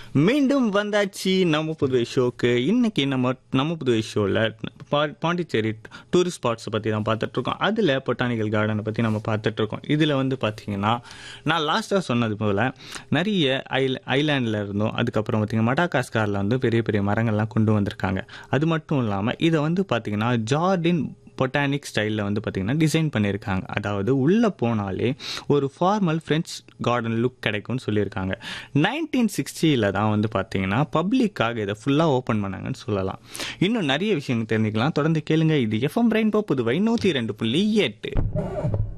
மீண்டும் வந்தாச்சு நம்ம புதுவை ஷோக்கு இன்னைக்கு நம்ம நம்ம புதுவை ஷோவில் பாண்டிச்சேரி டூரிஸ்ட் ஸ்பாட்ஸை பற்றி தான் பார்த்துட்டு இருக்கோம் அதில் பொட்டானிக்கல் கார்டனை பற்றி நம்ம பார்த்துட்டு இருக்கோம் இதில் வந்து பார்த்தீங்கன்னா நான் லாஸ்ட்டாக சொன்னது போல் நிறைய ஐல ஐலாண்டில் இருந்தும் அதுக்கப்புறம் பார்த்தீங்கன்னா மடாகாஸ்காரில் வந்து பெரிய பெரிய மரங்கள்லாம் கொண்டு வந்திருக்காங்க அது மட்டும் இல்லாமல் இதை வந்து பார்த்தீங்கன்னா ஜார்டின் பொட்டானிக் ஸ்டைலில் வந்து பார்த்திங்கன்னா டிசைன் பண்ணியிருக்காங்க அதாவது உள்ளே போனாலே ஒரு ஃபார்மல் ஃப்ரெஞ்ச் கார்டன் லுக் கிடைக்கும்னு சொல்லியிருக்காங்க நைன்டீன் சிக்ஸ்டியில் தான் வந்து பார்த்தீங்கன்னா பப்ளிக்காக இதை ஃபுல்லாக ஓப்பன் பண்ணாங்கன்னு சொல்லலாம் இன்னும் நிறைய விஷயங்கள் தெரிஞ்சுக்கலாம் தொடர்ந்து கேளுங்க இது எஃப்எம் ரெயின்போ புதுவை நூற்றி ரெண்டு புள்ளி எட்டு